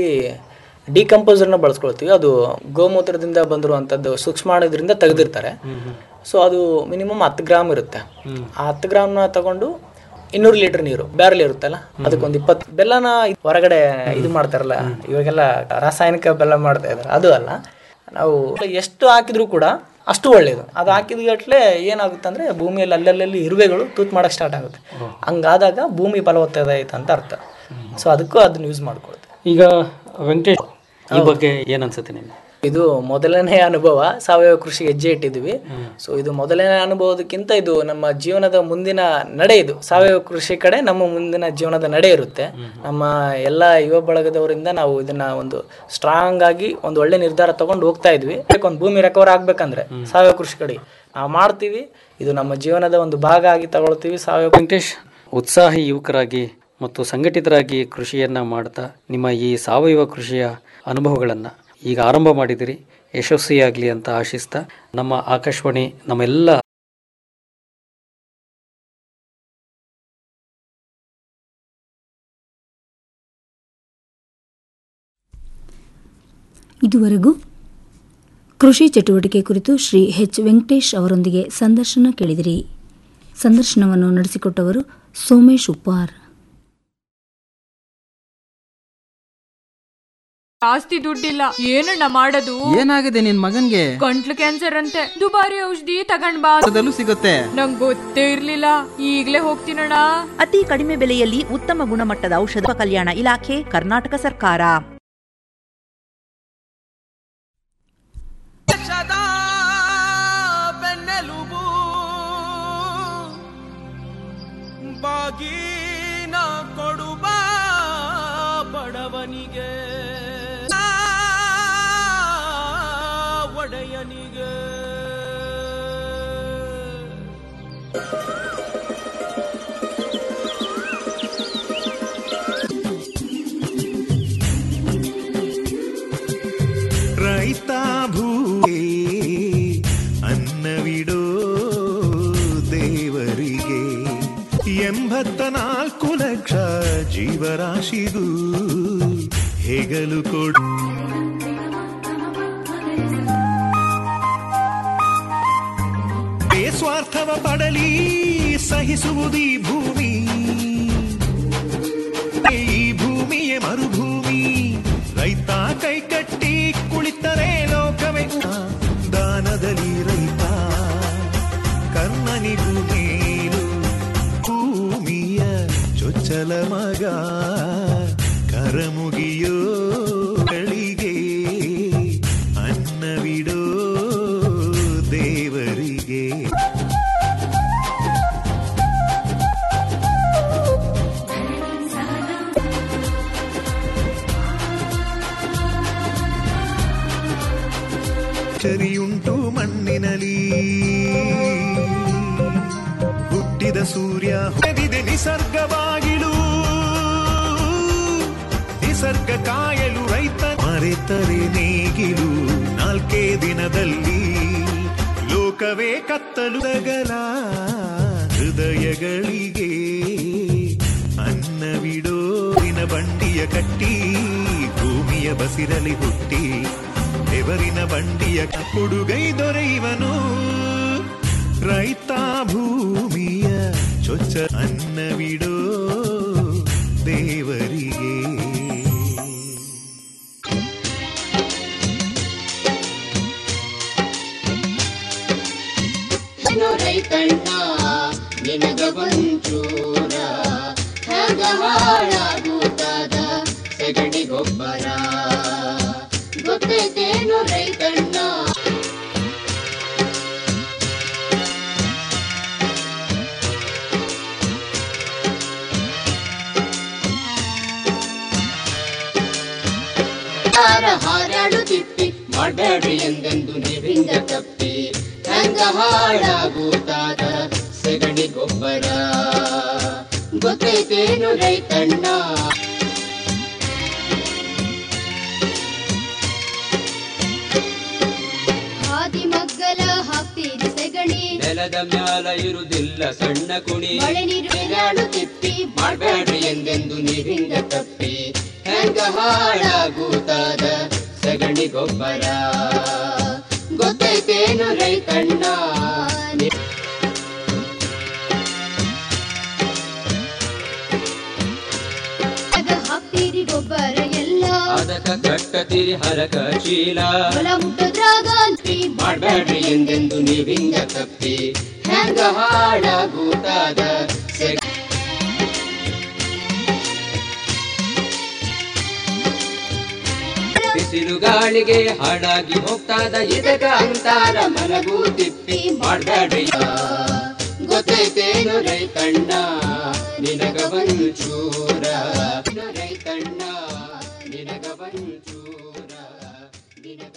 ಡಿಕಂಪೋಸರ್ನ ಬಳಸ್ಕೊಳ್ತೀವಿ ಅದು ಗೋಮೂತ್ರದಿಂದ ಬಂದಿರುವಂಥದ್ದು ಸೂಕ್ಷ್ಮಾಣುದ್ರಿಂದ ತೆಗೆದಿರ್ತಾರೆ ಸೊ ಅದು ಮಿನಿಮಮ್ ಹತ್ತು ಗ್ರಾಮ್ ಇರುತ್ತೆ ಆ ಹತ್ತು ಗ್ರಾಮ್ನ ತಗೊಂಡು ಇನ್ನೂರು ಲೀಟರ್ ನೀರು ಬ್ಯಾರಲ್ ಇರುತ್ತಲ್ಲ ಅದಕ್ಕೊಂದು ಇಪ್ಪತ್ತು ಬೆಲ್ಲನ ಹೊರಗಡೆ ಇದು ಮಾಡ್ತಾರಲ್ಲ ಇವಾಗೆಲ್ಲ ರಾಸಾಯನಿಕ ಬೆಲ್ಲ ಮಾಡ್ತಾ ಇದ್ದಾರೆ ಅದು ಅಲ್ಲ ನಾವು ಎಷ್ಟು ಹಾಕಿದ್ರು ಕೂಡ ಅಷ್ಟು ಒಳ್ಳೇದು ಅದು ಹಾಕಿದ ಗಟ್ಲೆ ಏನಾಗುತ್ತೆ ಅಂದ್ರೆ ಭೂಮಿಯಲ್ಲಿ ಅಲ್ಲಲ್ಲಿ ಇರುವೆಗಳು ತೂತ್ ಮಾಡಕ್ ಸ್ಟಾರ್ಟ್ ಆಗುತ್ತೆ ಹಂಗಾದಾಗ ಭೂಮಿ ಫಲವತ್ತತೆ ಐತೆ ಅಂತ ಅರ್ಥ ಸೊ ಅದಕ್ಕೂ ಅದನ್ನ ಯೂಸ್ ಮಾಡ್ಕೊಳ್ತೀವಿ ಈಗ ವೆಂಕಟೇಶ್ ಈ ಬಗ್ಗೆ ಏನ್ ಅನ್ಸುತ್ತೆ ನಿಮ್ಗೆ ಇದು ಮೊದಲನೇ ಅನುಭವ ಸಾವಯವ ಕೃಷಿ ಹೆಜ್ಜೆ ಇಟ್ಟಿದ್ವಿ ಸೊ ಇದು ಮೊದಲನೇ ಅನುಭವದಕ್ಕಿಂತ ಇದು ನಮ್ಮ ಜೀವನದ ಮುಂದಿನ ನಡೆ ಇದು ಸಾವಯವ ಕೃಷಿ ಕಡೆ ನಮ್ಮ ಮುಂದಿನ ಜೀವನದ ನಡೆ ಇರುತ್ತೆ ನಮ್ಮ ಎಲ್ಲ ಯುವ ಬಳಗದವರಿಂದ ನಾವು ಇದನ್ನ ಒಂದು ಸ್ಟ್ರಾಂಗ್ ಆಗಿ ಒಂದು ಒಳ್ಳೆ ನಿರ್ಧಾರ ತಗೊಂಡು ಹೋಗ್ತಾ ಇದ್ವಿ ಒಂದು ಭೂಮಿ ರೆಕವರ್ ಆಗ್ಬೇಕಂದ್ರೆ ಸಾವಯವ ಕೃಷಿ ಕಡೆ ನಾವು ಮಾಡ್ತೀವಿ ಇದು ನಮ್ಮ ಜೀವನದ ಒಂದು ಭಾಗ ಆಗಿ ತಗೊಳ್ತೀವಿ ಸಾವಯವ ವೆಂಕಟೇಶ್ ಉತ್ಸಾಹಿ ಯುವಕರಾಗಿ ಮತ್ತು ಸಂಘಟಿತರಾಗಿ ಕೃಷಿಯನ್ನ ಮಾಡ್ತಾ ನಿಮ್ಮ ಈ ಸಾವಯವ ಕೃಷಿಯ ಅನುಭವಗಳನ್ನು ಈಗ ಆರಂಭ ಮಾಡಿದಿರಿ ಯಶಸ್ವಿಯಾಗಲಿ ಅಂತ ಆಶಿಸ್ತಾ ನಮ್ಮ ಆಕಾಶವಾಣಿ ನಮ್ಮೆಲ್ಲ ಇದುವರೆಗೂ ಕೃಷಿ ಚಟುವಟಿಕೆ ಕುರಿತು ಶ್ರೀ ಎಚ್ ವೆಂಕಟೇಶ್ ಅವರೊಂದಿಗೆ ಸಂದರ್ಶನ ಕೇಳಿದಿರಿ ಸಂದರ್ಶನವನ್ನು ನಡೆಸಿಕೊಟ್ಟವರು ಸೋಮೇಶ್ ಉಪ್ಪಾರ್ ಜಾಸ್ತಿ ದುಡ್ಡಿಲ್ಲ ಏನಣ್ಣ ಮಾಡೋದು ಏನಾಗಿದೆ ನಿನ್ ಮಗನ್ಗೆ ಗಂಟ್ಲು ಕ್ಯಾನ್ಸರ್ ಅಂತೆ ದುಬಾರಿ ಔಷಧಿ ತಗೊಂಡ್ ಬಾ ಅದಲ್ಲೂ ಸಿಗುತ್ತೆ ನಂಗ್ ಗೊತ್ತೇ ಇರ್ಲಿಲ್ಲ ಈಗ್ಲೇ ಹೋಗ್ತೀನಣ್ಣ ಅತಿ ಕಡಿಮೆ ಬೆಲೆಯಲ್ಲಿ ಉತ್ತಮ ಗುಣಮಟ್ಟದ ಔಷಧ ಕಲ್ಯಾಣ ಇಲಾಖೆ ಕರ್ನಾಟಕ ಸರ್ಕಾರ ಬೆನ್ನೆಲುಬು ಬಾಗಿನ ಕೊಡುವ ಬಡವನಿಗೆ ಆ, ಒಡೆಯನಿಗೆ ರೈತ ಭೂಮಿ ಅನ್ನವಿಡೋ ದೇವರಿಗೆ ಎಂಬತ್ತ ನಾಲ್ಕು ಲಕ್ಷ ಜೀವರಾಶಿಗೂ ಹೆಗಲು ಕೊಡು ಸ್ವಾರ್ಥವ ಪಡಲಿ ಸಹಿಸುವುದೀ ಭೂಮಿ ಈ ಭೂಮಿಯೇ ಮರುಭೂಮಿ ರೈತ ಕೈ ಕಟ್ಟಿ ಕುಳಿತರೆ ಲೋಕವೇ ದಾನದಲ್ಲಿ ರೈತ ಕರ್ಣನಿಗೂ ಮೇಲು ಭೂಮಿಯ ಚೊಚ್ಚಲ ಮಗ ಕರಮುಗಿಯೋ ಗಳಿಗೆ ಅನ್ನವಿಡೋ ದೇವರಿಗೆ ಚರಿಯುಂಟು ಮಣ್ಣಿನಲಿ ಹುಟ್ಟಿದ ಸೂರ್ಯ ಹೊಡೆದಿದೆ ನಿಸರ್ಗವಾಗಿಳು ನಿಸರ್ಗ ಕಾಯಲು ರೈತ ಮರೆತರೆ ನೇಗಿಲು ನಾಲ್ಕೇ ದಿನದಲ್ಲಿ ಲೋಕವೇ ಕತ್ತಲು ದಗಲ ಹೃದಯಗಳಿಗೆ ಅನ್ನವಿಡೋ ದಿನ ಬಂಡಿಯ ಕಟ್ಟಿ ಭೂಮಿಯ ಬಸಿರಲಿ ಹುಟ್ಟಿ ಬೆವರಿನ ಬಂಡಿಯ ಕೊಡುಗೈ ದೊರೆಯುವನು ರೈತ ಭೂಮಿಯ ಚೊಚ್ಚ ಅನ್ನವಿಡೋ ದೇವರಿಗೆ ರೈತಣ್ಣ ನಿನಗ ಒಂಚೂರ ಹೆಂಗ ಹಾಳಾಗುತ್ತಾದ ಸಗಣಿ ಗೊಬ್ಬರ ಗೊತ್ತೈತೇನು ರೈತಣ್ಣ ಹಾರ ಹಾರಾಡುತ್ತಿತ್ತಿ ಮಾಡಬೇಡ್ರಿ ಎಂದೆಂದು ನೀವಿಂದ ತಪ್ಪಿ ಹೆಂಗ ಹಾಳಾಗುತ್ತಾದ ಸಗಣಿ ಗೊಬ್ಬರ ಗೊತ್ತೈತೇನು ರೈತಣ್ಣ ಹಾದಿ ಮಗ್ಗಲ ಹಾಕ್ತೀರಿ ಸೆಗಣಿ ನೆಲದ ಮ್ಯಾಲ ಇರುವುದಿಲ್ಲ ಸಣ್ಣ ಕುಣಿ ಮಳೆ ನೀರು ತಿಪ್ಪಿ ಮಾಡಬೇಡ್ರಿ ಎಂದೆಂದು ನೀವಿಂದ ತಪ್ಪಿ ಹೆಂಗ ಹಾಳಾಗುತ್ತಾದ ಸಗಣಿ ಗೊಬ್ಬರ ಗೊತ್ತೈತೇನು ರೈತಣ್ಣ ಯಾಕ ಕಟ್ಟತಿರಿ ಹರಕ ಚೀಲ ಹೊಲ ಮುಟ್ಟದ್ರಾಗ ಅಂತ್ರಿ ಮಾಡ್ಬೇಡ್ರಿ ಎಂದೆಂದು ನೀವಿಂಗ ತಪ್ಪಿ ಹೆಂಗ ಹಾಳಾಗೂತಾದ ಸೆಗ ಬಿಸಿಲು ಗಾಳಿಗೆ ಹಾಡಾಗಿ ಹೋಗ್ತಾದ ಇದಗ ಅಂತಾರ ಮನಗೂ ತಿಪ್ಪಿ ಮಾಡ್ಬೇಡ್ರಿ ಗೊತ್ತೈತೇನು ರೈತಣ್ಣ ನಿನಗ ಚೂರ ರೈತಣ್ಣ ನಿನಗ ಚೂರ ನಿನಗ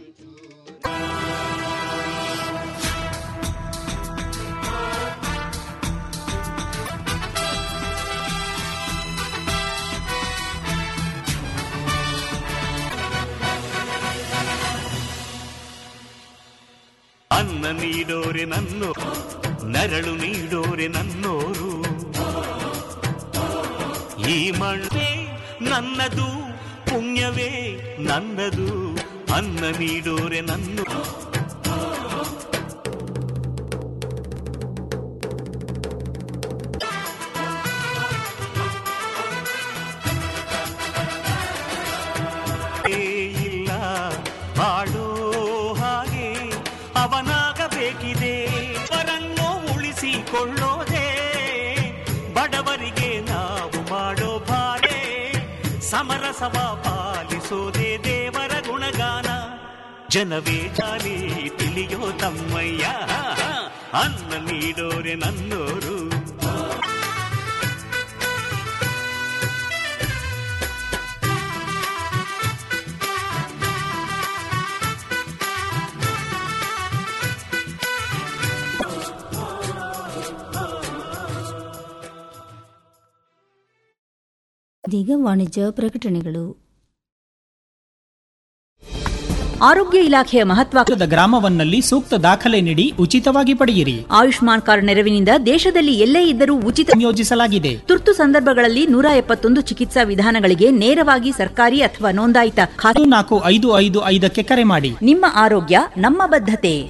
ಅನ್ನ ನೀಡೋರೆ ನನ್ನೋ ನರಳು ನೀಡೋರೆ ನನ್ನೋರು ಈ ಮಣ್ಣೆ ನನ್ನದು ಪುಣ್ಯವೇ ನನ್ನದು ಅನ್ನ ನೀಡೋರೆ ನನ್ನ ಇಲ್ಲ ಬಾಳೋ ಹಾಗೆ ಅವನಾಗಬೇಕಿದೆ ಅವರನ್ನು ಉಳಿಸಿಕೊಳ್ಳೋದೇ ಬಡವರಿಗೆ ನಾವು ಮಾಡೋ ಭಾರೆ ಸಮರಸವ ಪಾಲಿಸೋದೇ ದೇವರ ಗುಣಗಾನ ಜನವೇ ಜಾಲಿ ತಿಳಿಯೋ ತಮ್ಮಯ್ಯ ಅನ್ನ ನೀಡೋರೆ ನನ್ನೋರು ಇದೀಗ ವಾಣಿಜ್ಯ ಪ್ರಕಟಣೆಗಳು ಆರೋಗ್ಯ ಇಲಾಖೆಯ ಮಹತ್ವಾಕಾಂಕ್ಷದ ಗ್ರಾಮವನ್ನಲ್ಲಿ ಸೂಕ್ತ ದಾಖಲೆ ನೀಡಿ ಉಚಿತವಾಗಿ ಪಡೆಯಿರಿ ಆಯುಷ್ಮಾನ್ ಕಾರ್ಡ್ ನೆರವಿನಿಂದ ದೇಶದಲ್ಲಿ ಎಲ್ಲೇ ಇದ್ದರೂ ಉಚಿತ ನಿಯೋಜಿಸಲಾಗಿದೆ ತುರ್ತು ಸಂದರ್ಭಗಳಲ್ಲಿ ನೂರ ಎಪ್ಪತ್ತೊಂದು ಚಿಕಿತ್ಸಾ ವಿಧಾನಗಳಿಗೆ ನೇರವಾಗಿ ಸರ್ಕಾರಿ ಅಥವಾ ನೋಂದಾಯಿತ ಖಾತೆ ನಾಲ್ಕು ಐದು ಐದು ಐದಕ್ಕೆ ಕರೆ ಮಾಡಿ ನಿಮ್ಮ ಆರೋಗ್ಯ ನಮ್ಮ ಬದ್ಧತೆ